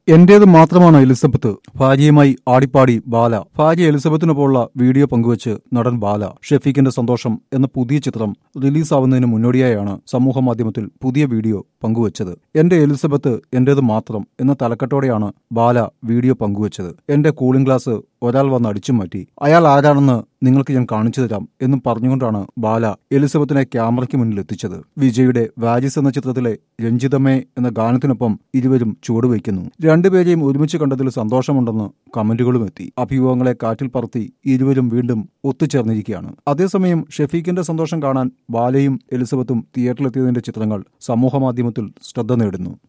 എന്റേത് മാത്രമാണ് എലിസബത്ത് ഭാര്യയുമായി ആടിപ്പാടി ബാല ഭാര്യ എലിസബത്തിനൊപ്പമുള്ള വീഡിയോ പങ്കുവച്ച് നടൻ ബാല ഷെഫീഖിന്റെ സന്തോഷം എന്ന പുതിയ ചിത്രം റിലീസാവുന്നതിന് മുന്നോടിയായാണ് സമൂഹ മാധ്യമത്തിൽ പുതിയ വീഡിയോ പങ്കുവച്ചത് എന്റെ എലിസബത്ത് എന്റേത് മാത്രം എന്ന തലക്കെട്ടോടെയാണ് ബാല വീഡിയോ പങ്കുവച്ചത് എന്റെ കൂളിംഗ് ഗ്ലാസ് ഒരാൾ വന്ന് അടിച്ചു മാറ്റി അയാൾ ആരാണെന്ന് നിങ്ങൾക്ക് ഞാൻ കാണിച്ചു തരാം എന്നും പറഞ്ഞുകൊണ്ടാണ് ബാല എലിസബത്തിനെ ക്യാമറയ്ക്ക് മുന്നിൽ എത്തിച്ചത് വിജയുടെ വാരിസ് എന്ന ചിത്രത്തിലെ രഞ്ജിതമേ എന്ന ഗാനത്തിനൊപ്പം ഇരുവരും ചുവടുവയ്ക്കുന്നു രണ്ടുപേരെയും ഒരുമിച്ച് കണ്ടതിൽ സന്തോഷമുണ്ടെന്ന് കമന്റുകളും എത്തി അഭിമുഖങ്ങളെ കാറ്റിൽ പറത്തി ഇരുവരും വീണ്ടും ഒത്തുചേർന്നിരിക്കുകയാണ് അതേസമയം ഷെഫീഖിന്റെ സന്തോഷം കാണാൻ ബാലയും എലിസബത്തും തിയേറ്ററിലെത്തിയതിന്റെ ചിത്രങ്ങൾ സമൂഹമാധ്യമത്തിൽ ശ്രദ്ധ നേടുന്നു